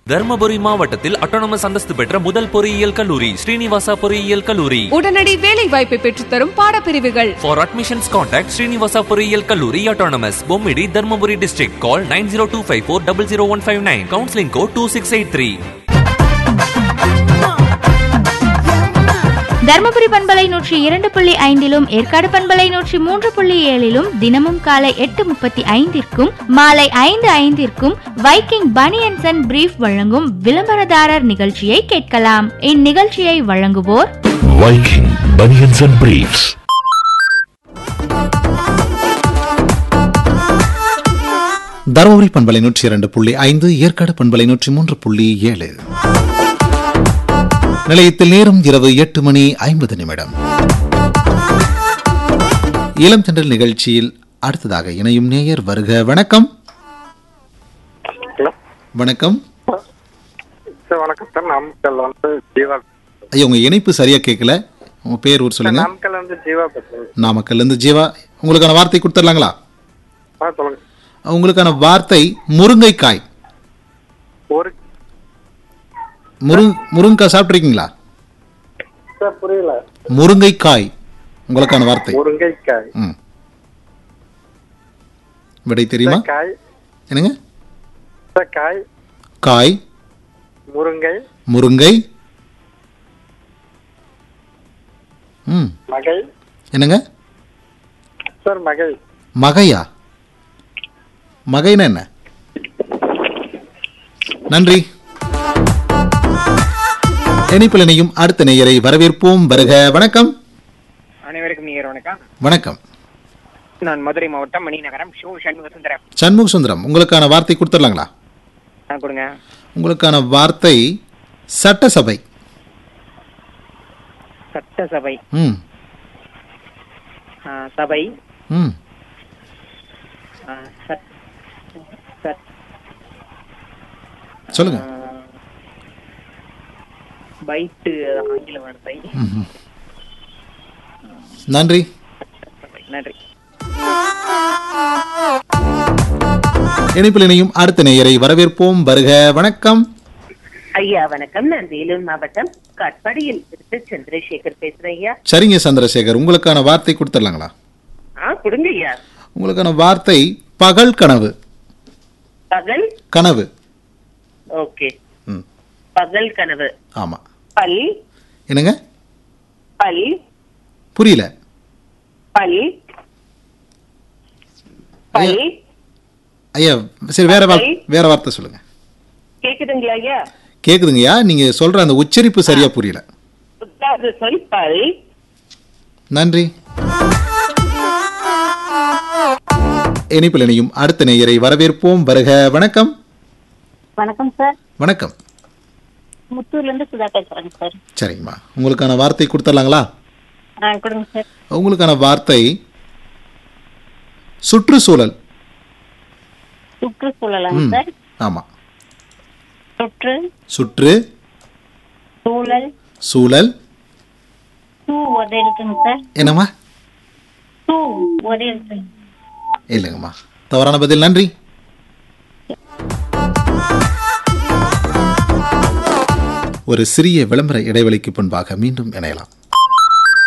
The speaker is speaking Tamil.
தர்மபுரி மாவட்டத்தில் அட்டானமஸ் அந்தஸ்து பெற்ற முதல் பொறியியல் கல்லூரி ஸ்ரீனிவாசா பொறியியல் கல்லூரி உடனடி வேலை வாய்ப்பை பெற்றுத்தரும் பாடப்பிரிவுகள் For admissions, contact Srinivasa பொறியியல் கல்லூரி autonomous Bommidi Dharmapuri district. Call 90254 Counseling code 2683. Dharmapuri பண்பலை நூற்றி இரண்டு புள்ளி ஐந்திலும் ஏற்காடு பண்பலை நூற்றி மூன்று புள்ளி ஏழிலும் தினமும் காலை எட்டு முப்பத்தி ஐந்திற்கும் மாலை ஐந்து ஐந்திற்கும் வைக்கிங் பனியன்சன் அண்ட் பிரீஃப் வழங்கும் விளம்பரதாரர் நிகழ்ச்சியை கேட்கலாம் இந்நிகழ்ச்சியை வழங்குவோர் Viking Bunions and Briefs. Dharmapuri பண்பலை நூற்றி இரண்டு புள்ளி ஐந்து ஏற்காடு பண்பலை நூற்றி மூன்று புள்ளி ஏழு நிலையத்தில் நேரம் இரவு எட்டு மணி ஐம்பது நிமிடம் இளம் தென்றல் நிகழ்ச்சியில் அடுத்ததாக இணையும் நேயர் வருக வணக்கம் வணக்கம் சார் வணக்கம் சார் நாமக்கல் வந்து ஜீவா ஐயா உங்க இணைப்பு சரியா கேட்கல உங்க பேர் ஊர் சொல்லுங்க நாமக்கல் வந்து ஜீவா பேசுறேன் நாமக்கல்ல இருந்து ஜீவா உங்களுக்கான வார்த்தை கொடுத்துடலாங்களா ஆ சொல்லுங்க உங்களுக்கான வார்த்தை முருங்கைக்காய் ஒரு முருங் முருங்கைக்காய் சாப்பிட்ருக்கீங்களா சார் புரியல முருங்கைக்காய் உங்களுக்கான வார்த்தை முருங்கைக்காய் ம் விடை தெரியுமா சார், காய் என்னங்க சார் காய் காய் முருங்கை முருங்கை ம் மகை என்னங்க சார் மகை மகையா மகைனா என்ன நன்றி இணைப்பில் இணையும் அடுத்த நேயரை வரவேற்போம் வருக வணக்கம் அனைவருக்கும் நீர் வணக்கம் வணக்கம் நான் மதுரை மாவட்டம் மணிநகரம் ஷோ சண்முக சுந்தரம் சண்முக சுந்தரம் உங்களுக்கான வார்த்தை கொடுத்துடலாங்களா ஆ, கொடுங்க உங்களுக்கான வார்த்தை சட்டசபை சட்டசபை ம் ஆ, சபை ம் ஆ, சட்- சட்- சொல்லுங்க ஆ, பைட்டு ஆங்கில வார்த்தை நன்றி நன்றி இணைப்பில் இணையும் அடுத்த நேயரை வரவேற்போம் வருக வணக்கம் ஐயா வணக்கம் நான் வேலூர் மாவட்டம் காட்பாடியில் இருந்து சந்திரசேகர் பேசுறேன் ஐயா சரிங்க சந்திரசேகர் உங்களுக்கான வார்த்தை கொடுத்துடலாங்களா ஆ கொடுங்க ஐயா உங்களுக்கான வார்த்தை பகல் கனவு பகல் கனவு ஓகே ம் பகல் கனவு ஆமா பல் என்னங்க பல் புரியல பல் பல் ஐயா சரி வேற வார்த்தை வேற வார்த்தை சொல்லுங்க கேக்குதுங்களா ஐயா கேக்குதுங்கய்யா நீங்க சொல்ற அந்த உச்சரிப்பு சரியா புரியல புத்தாது சொல் பல் நன்றி இணைப்பில் இணையும் அடுத்த நேயரை வரவேற்போம் வருக வணக்கம் வணக்கம் சார் வணக்கம் முத்தூர்ல இருந்து சுதா பேசுறேங்க சார் சரிங்கம்மா உங்களுக்கான வார்த்தை கொடுத்துடலாங்களா ஆ கொடுங்க சார் உங்களுக்கான வார்த்தை சுற்றுச்சூழல் சுற்றுச்சூழலாங்க ம் சார் ஆமா சுற்று சுற்று சூழல் சூழல் டூ ஒரு எழுத்துங்க சார் என்னம்மா டூ ஒரு எழுத்து இல்லைங்கம்மா தவறான பதில் நன்றி ஒரு சிறிய விளம்பர இடைவெளிக்கு முன்பாக மீண்டும் இணையலாம்